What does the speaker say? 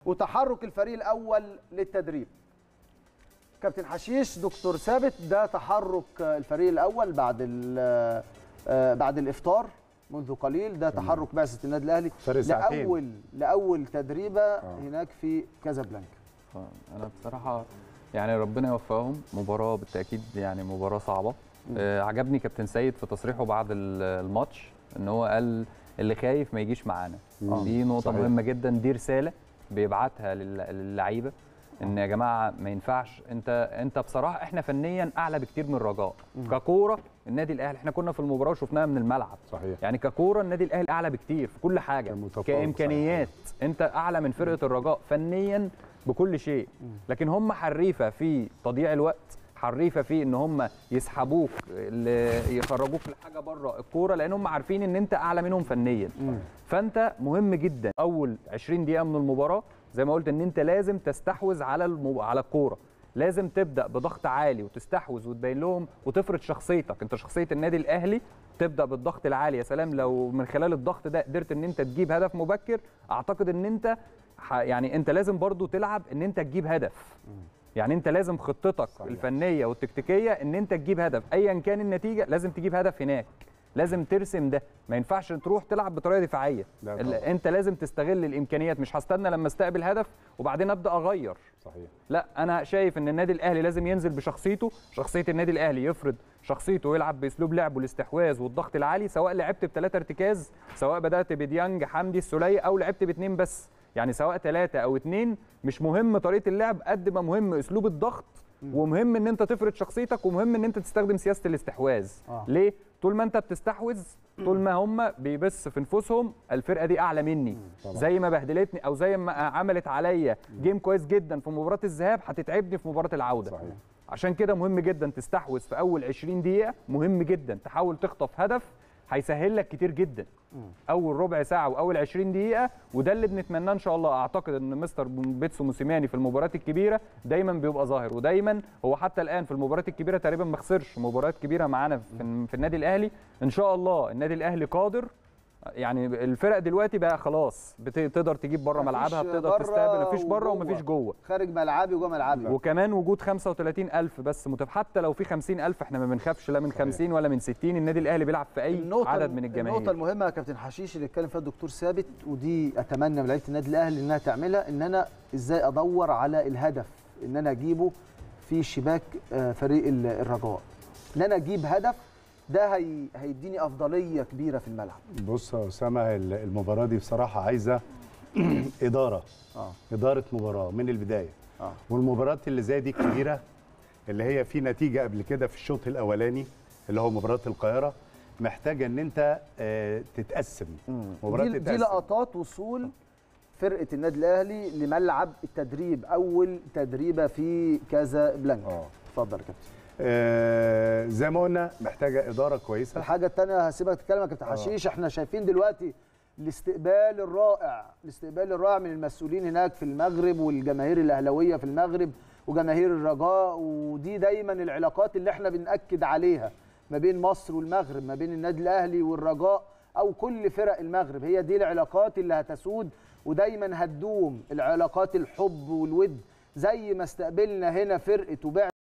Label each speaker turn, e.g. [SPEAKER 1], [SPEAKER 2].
[SPEAKER 1] وتحرك الفريق الاول للتدريب كابتن حشيش دكتور ثابت ده تحرك الفريق الاول بعد ال- آه، بعد الافطار منذ قليل ده تحرك بعثه النادي الاهلي
[SPEAKER 2] فرق ساعتين.
[SPEAKER 1] لاول لاول تدريبه هناك في كازابلانكا
[SPEAKER 3] آه، انا بصراحه يعني ربنا يوفقهم مباراه بالتاكيد يعني مباراه صعبه آه عجبني كابتن سيد في تصريحه بعد ال- الماتش ان هو قال اللي خايف ما يجيش معانا
[SPEAKER 2] مم.
[SPEAKER 3] دي نقطه
[SPEAKER 2] صحيح.
[SPEAKER 3] مهمه جدا دي رساله بيبعتها لل- للعيبه ان يا جماعه ما ينفعش انت انت بصراحه احنا فنيا اعلى بكتير من الرجاء ككوره النادي الاهلي احنا كنا في المباراه وشفناها من الملعب
[SPEAKER 2] صحيح
[SPEAKER 3] يعني ككوره النادي الاهلي اعلى بكتير في كل حاجه
[SPEAKER 2] كمتفوق
[SPEAKER 3] كامكانيات انت اعلى من فرقه الرجاء فنيا بكل شيء لكن هم حريفه في تضييع الوقت حريفه في ان هم يسحبوك ل- يخرجوك لحاجه بره الكوره لان هم عارفين ان انت اعلى منهم فنيا فانت مهم جدا اول 20 دقيقه من المباراه زي ما قلت ان انت لازم تستحوذ على المب... على الكوره لازم تبدا بضغط عالي وتستحوذ وتبين لهم وتفرض شخصيتك انت شخصيه النادي الاهلي تبدا بالضغط العالي يا سلام لو من خلال الضغط ده قدرت ان انت تجيب هدف مبكر اعتقد ان انت ح... يعني انت لازم برضو تلعب ان انت تجيب هدف يعني انت لازم خطتك
[SPEAKER 2] صحيح.
[SPEAKER 3] الفنيه والتكتيكيه ان انت تجيب هدف ايا كان النتيجه لازم تجيب هدف هناك لازم ترسم ده ما ينفعش تروح تلعب بطريقه دفاعيه
[SPEAKER 2] لا
[SPEAKER 3] ال-
[SPEAKER 2] طبعا.
[SPEAKER 3] انت لازم تستغل الامكانيات مش هستنى لما استقبل هدف وبعدين ابدا اغير
[SPEAKER 2] صحيح
[SPEAKER 3] لا انا شايف ان النادي الاهلي لازم ينزل بشخصيته شخصيه النادي الاهلي يفرض شخصيته ويلعب باسلوب لعبه الاستحواذ والضغط العالي سواء لعبت بثلاثه ارتكاز سواء بدات بديانج حمدي السوليه او لعبت باثنين بس يعني سواء ثلاثه او اثنين مش مهم طريقه اللعب قد ما مهم اسلوب الضغط ومهم ان انت تفرض شخصيتك ومهم ان انت تستخدم سياسه الاستحواذ
[SPEAKER 1] آه.
[SPEAKER 3] ليه طول ما انت بتستحوذ طول ما هم بيبث في نفوسهم الفرقه دي اعلى مني
[SPEAKER 2] طبعا.
[SPEAKER 3] زي ما بهدلتني او زي ما عملت عليا جيم كويس جدا في مباراه الذهاب هتتعبني في مباراه العوده
[SPEAKER 2] صحيح.
[SPEAKER 3] عشان كده مهم جدا تستحوذ في اول 20 دقيقه مهم جدا تحاول تخطف هدف هيسهل لك كتير جدا اول ربع ساعه واول 20 دقيقه وده اللي بنتمناه ان شاء الله اعتقد ان مستر بيتسو موسيماني في المباريات الكبيره دايما بيبقى ظاهر ودايما هو حتى الان في المباريات الكبيره تقريبا ما خسرش مباريات كبيره معانا في, في النادي الاهلي ان شاء الله النادي الاهلي قادر يعني الفرق دلوقتي بقى خلاص بتقدر تجيب بره ملعبها
[SPEAKER 1] مفيش
[SPEAKER 3] بتقدر
[SPEAKER 1] بره
[SPEAKER 3] تستقبل مفيش بره
[SPEAKER 1] وجوه.
[SPEAKER 3] ومفيش جوه
[SPEAKER 1] خارج ملعبي وجوه ملعبي
[SPEAKER 3] وكمان وجود 35000 بس متف... حتى لو في 50000 احنا ما بنخافش لا من 50 ولا من 60 النادي الاهلي بيلعب في اي
[SPEAKER 1] النقطة
[SPEAKER 3] عدد من الجماهير
[SPEAKER 1] النقطة المهمة يا كابتن حشيش اللي اتكلم فيها الدكتور ثابت ودي اتمنى من لعيبة النادي الاهلي انها تعملها ان انا ازاي ادور على الهدف ان انا اجيبه في شباك آه، فريق ال- الرجاء ان انا اجيب هدف ده هي هيديني افضلية كبيرة في الملعب
[SPEAKER 2] بص يا اسامه ال- المباراه دي بصراحه عايزه اداره
[SPEAKER 1] اه
[SPEAKER 2] اداره مباراه من البدايه
[SPEAKER 1] اه
[SPEAKER 2] والمباريات اللي زي دي الكبيره اللي هي في نتيجه قبل كده في الشوط الاولاني اللي هو مباراه القاهره محتاجه ان انت آه، تتقسم مباراه
[SPEAKER 1] دي, دي
[SPEAKER 2] تتقسم
[SPEAKER 1] لقطات وصول فرقة النادي الاهلي لملعب التدريب اول تدريبة في كازابلانكا
[SPEAKER 2] اه
[SPEAKER 1] اتفضل يا كابتن
[SPEAKER 2] آه، زي ما قلنا محتاجه اداره كويسه
[SPEAKER 1] الحاجة التانية هسيبك تتكلم يا كابتن حشيش احنا شايفين دلوقتي الاستقبال الرائع الاستقبال الرائع من المسؤولين هناك في المغرب والجماهير الاهلاويه في المغرب وجماهير الرجاء ودي دايما العلاقات اللي احنا بنأكد عليها ما بين مصر والمغرب ما بين النادي الاهلي والرجاء او كل فرق المغرب هي دي العلاقات اللي هتسود ودايما هتدوم العلاقات الحب والود زي ما استقبلنا هنا فرقه وبعنا